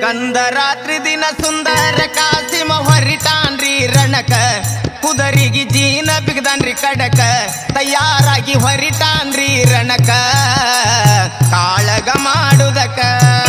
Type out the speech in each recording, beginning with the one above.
ಗಂಧ ರಾತ್ರಿ ದಿನ ಸುಂದರ ಕಾಸಿಮ ಹೊರಿಟಾನ್ರಿ ರಣಕ ಕುದರಿಗೆ ಜೀನ ಬಿಗದಾನ್ರಿ ಕಡಕ ತಯಾರಾಗಿ ಹೊರಿಟಾನ್ರಿ ರಣಕ ಕಾಳಗ ಮಾಡುದಕ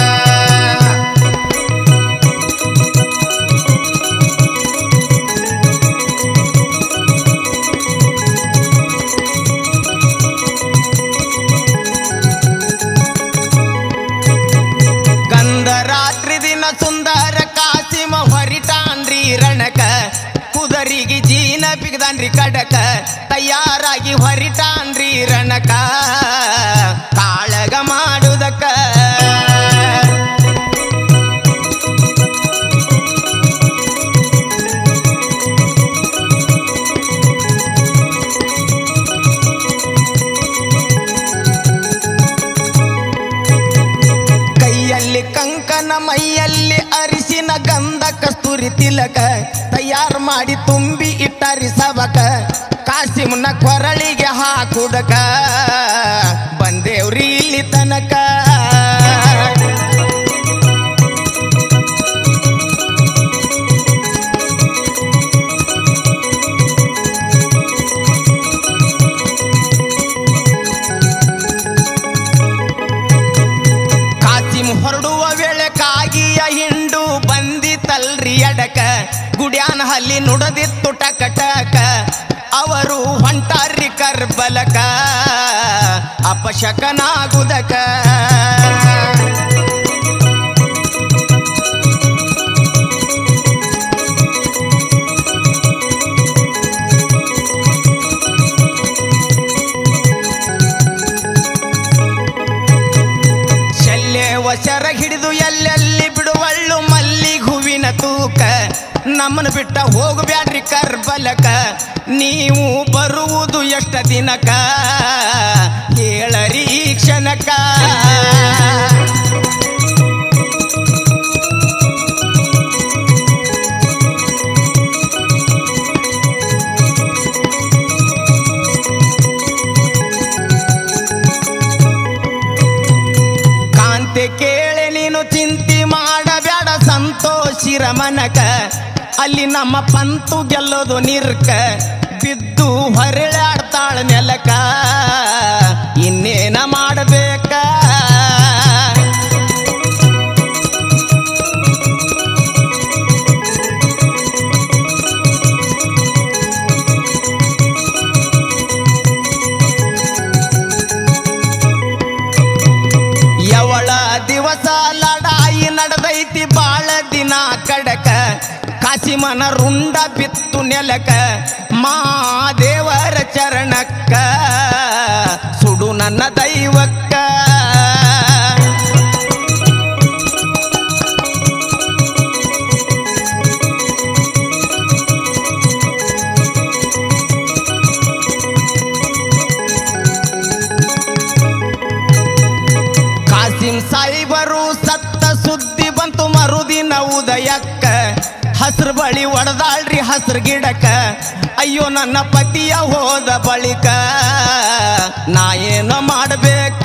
ಗಂಧ ರಾತ್ರಿ ದಿನ ಸುಂದರ ಕಾಸಿಮ ಹೊರಿಟಾನ್ರಿ ರಣಕ ಕುದರಿಗೆ ಜೀನ ಬಿಗದಾನ್ರಿ ಕಡಕ ತಯಾರಾಗಿ ಹೊರಿಟಾನ್ರಿ ರಣಕ ಕಾಳಗ ಮಾಡುದಕ ಕೈಯಲ್ಲಿ ಕಂಕನ ಮೈಯಲ್ಲಿ ಅರಿಸಿನ ಗಂಧ ಕಸ್ತೂರಿ ತಿಲಕ ತಯಾರು ಮಾಡಿ ತುಂಬಿ ಇಟ್ಟರಿ ಸಬಕ ಕಾಸಿಮ್ನ ಕೊರಳಿಗೆ ಹಾಕುದಕ ಬಂದೇವ್ರಿ ಇಲ್ಲಿ ತನಕ ಕಾಸಿಮ್ ಹೊರಡುವ ವೇಳೆ ಕಾಗಿಯ ಹಿಂಡು ಬಂದಿತಲ್ರಿ ಅಡಕ ಗುಡ್ಯಾನ ಹಲ್ಲಿ ನುಡದಿತ್ತು ಟಕ ಟಕ ಅವರು ಹೊಂಟಾರ್ರಿ ಕರ್ಬಲಕ ಅಪಶಕನಾಗುದಕ ಶಲ್ಯ ವಶರ ಹಿಡಿದು ಎಲ್ಲೆಲ್ಲಿ ಬಿಡುವಳ್ಳು ಮಲ್ಲಿಗ್ ಹೂವಿನ ತೂಕ ನಮ್ಮನ್ನ ಬಿಟ್ಟ ಹೋಗಬ್ಯಾಡ್ರಿ ಕರ್ಬಲಕ ನೀವು ಬರುವುದು ಎಷ್ಟ ದಿನಕ ಹೇಳರಿ ಈ ಕ್ಷಣಕ ಕಾಂತೆ ಕೇಳೆ ನೀನು ಚಿಂತಿ ಮಾಡಬೇಡ ಸಂತೋಷಿರ ಮನಕ ಅಲ್ಲಿ ನಮ್ಮ ಪಂತು ಗೆಲ್ಲೋದು ನಿರ್ಕ ಬಿದ್ದು ಹೊರಳಾಡ್ತಾಳ ನೆಲಕ ಇನ್ನೇನ ಮಾಡಬೇಕ ಯವಳ ದಿವಸ ಲಡಾಯಿ ನಡೆದೈತಿ ಬಾಳ ದಿನ ಕಡಕ ಕಾಸಿಮನ ರುಂಡ ಬಿತ್ತು ನೆಲಕ ಮಾದೇವರ ಚರಣಕ್ಕ ಸುಡು ನನ್ನ ದೈವಕ್ಕ ಕಾಸಿಂ ಸಾಯಿಬರು ಸತ್ತ ಸುದ್ದಿ ಬಂತು ಮರುದಿನ ಉದಯಕ್ಕ ಹಸ್ರು ಬಳಿ ಒಡದಾಳ್ರಿ ಹಸ್ರು ಗಿಡಕ್ಕ ಅಯ್ಯೋ ನನ್ನ ಪತಿಯ ಹೋದ ಬಳಿಕ ನಾ ಏನೋ ಮಾಡಬೇಕ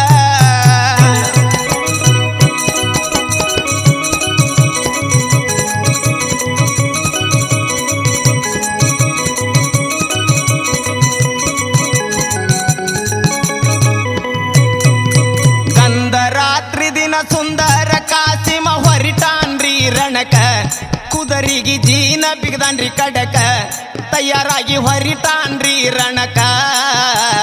ಗಂಧ ರಾತ್ರಿ ದಿನ ಸುಂದರ ಕಾಸಿಮ ಹೊರಿಟಾನ್ರಿ ರಣಕ ಕುದರಿಗೆ ಜೀನ ಬಿಗದಾನ್ರಿ ಕಡಕ ತಯಾರಾಗಿ ಹೊರಿಟಾನ್ರಿ ರಣಕ